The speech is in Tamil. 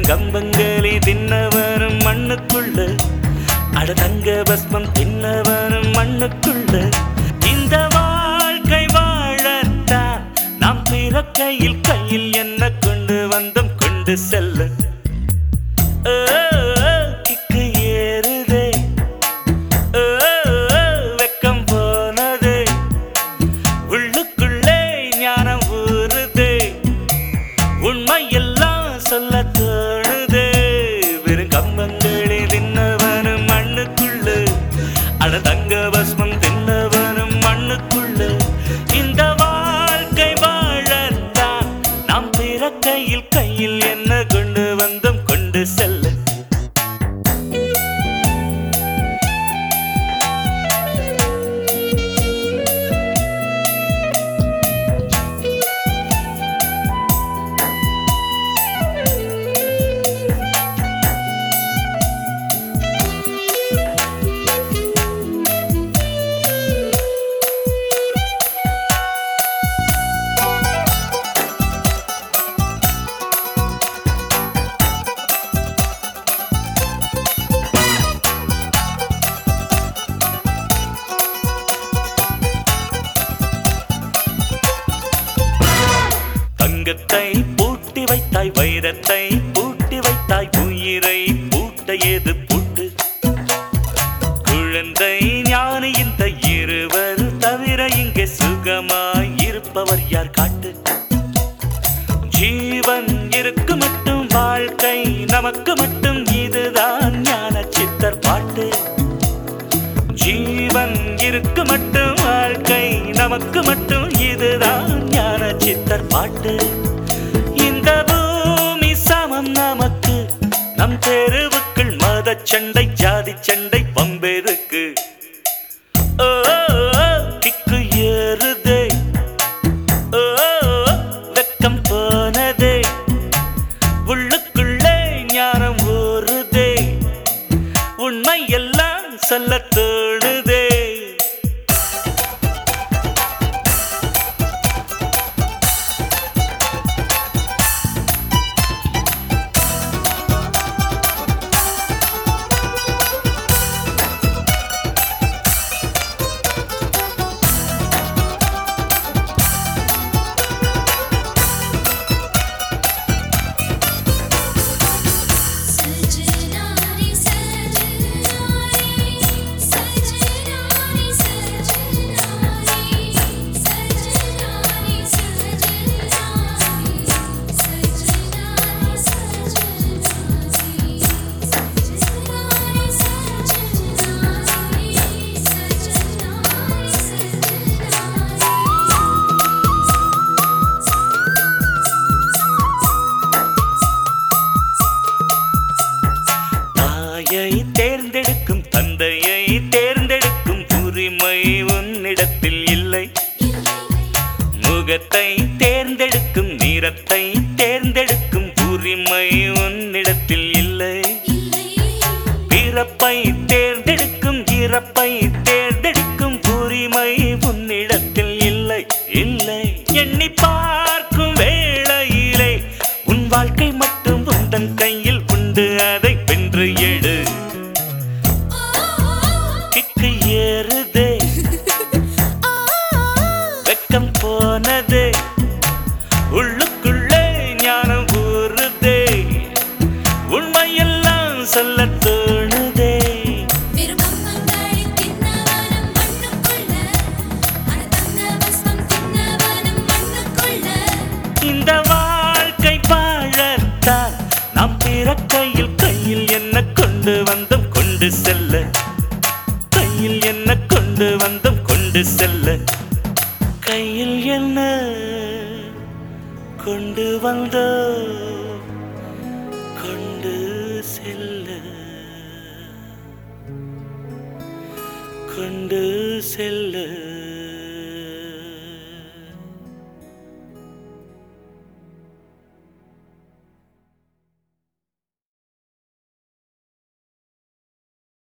கம்பங்களி தின்னவரும் மண்ணுக்குள்ள அட தங்க பஸ்மம் தின்னவரும் மண்ணுக்குள்ள இந்த வாழ்க்கை வாழத்தான் நாம் பிறக்கையில் கையில் என்ன கொண்டு வந்தோம் கொண்டு செல்ல ஓ, ஓ, கிக்கு ஏறுதே ஓ, ஓ, வெக்கம் போனதே உள்ளுக்குள்ளே ஞானம் ஊறுதே உண்மையெல்லாம் சொல்ல தோணுதே வெறும் கம்பங்களே தின்னவனும் மண்ணுக்குள்ளு அட தங்க பஸ்மம் தின்னவனும் மண்ணுக்குள்ளு இந்த வாழ்க்கை வாழத்தான் நாம் பிறக்கையில் கையில் என்ன கொண்டு வந்தோம் கொண்டு செல்ல தங்கத்தை பூட்டி வைத்தாய் வைரத்தை பூட்டி வைத்தாய் உயிரை பூட்ட ஏது பூட்டு குழந்தை ஞானி இந்த இருவர் தவிர இங்கே சுகமாய் இருப்பவர் யார் காட்டு ஜீவன் இருக்கு மட்டும் வாழ்க்கை நமக்கு மட்டும் இதுதான் ஞான சித்தர் பாட்டு ஜீவன் இருக்கு மட்டும் வாழ்க்கை நமக்கு மட்டும் இதுதான் ஞான சித்தர் பாட்டு இந்த பூமி சமம் நமக்கு நம் தெருவுக்குள் மத சண்டை ஜாதி சண்டை பம்பெருக்கு ஓ ஓ, கிக்கு ஏறுதே ஓ ஓ, வெக்கம் போனதே உள்ளுக்குள்ளே ஞானம் ஊறுதே உண்மை எல்லாம் சொல்ல தோணுதே सजनारी सजनारी सजनारी सजनारी सजनारी सजनारी सजनारी सजनारी सजनारी सजनारी தாயை தேர்ந்தெடுக்கும் தந்தையை தேர்ந்தெடுக்கும் உரிமை உன்னிடத்தில் இல்லை முகத்தை தேர்ந்தெடுக்கும் நிறத்தை தேர்ந்தெடுக்கும் உரிமை உன்னிடத்தில் இல்லை பிறப்பை தேர்ந்தெடுக்கும் இறப்பை தேர்ந்தெடுக்கும் உரிமை உன்னிடத்தில் இல்லை இல்லை எண்ணி பார்க்கும் வேளையிலே உன் வாழ்க்கை மட்டும் உந்தன் கையில் உண்டு அதை வென்று எடு கிக்கு ஏறுதே வெக்கம் போனதே உள்ளுக்குள்ளே ஞானம் ஊறுதே உண்மையெல்லாம் சொல்ல தோணுதே விருப்பங்களை தின்னவனும் மண்ணுக்குள்ள அனதங்க பஸ்மம் தின்னவனும் மண்ணுக்குள்ள இந்த வாழ்க்கை வாழத்தான் நாம் பிறக்கையில் கையில் என்ன கொண்டு வந்தோம் கொண்டு செல்ல கையில் என்ன கொண்டு வந்தோம் கொண்டு செல்ல கையில் என்ன கொண்டு வந்தோம் கொண்டு செல்ல கொண்டு செல்ல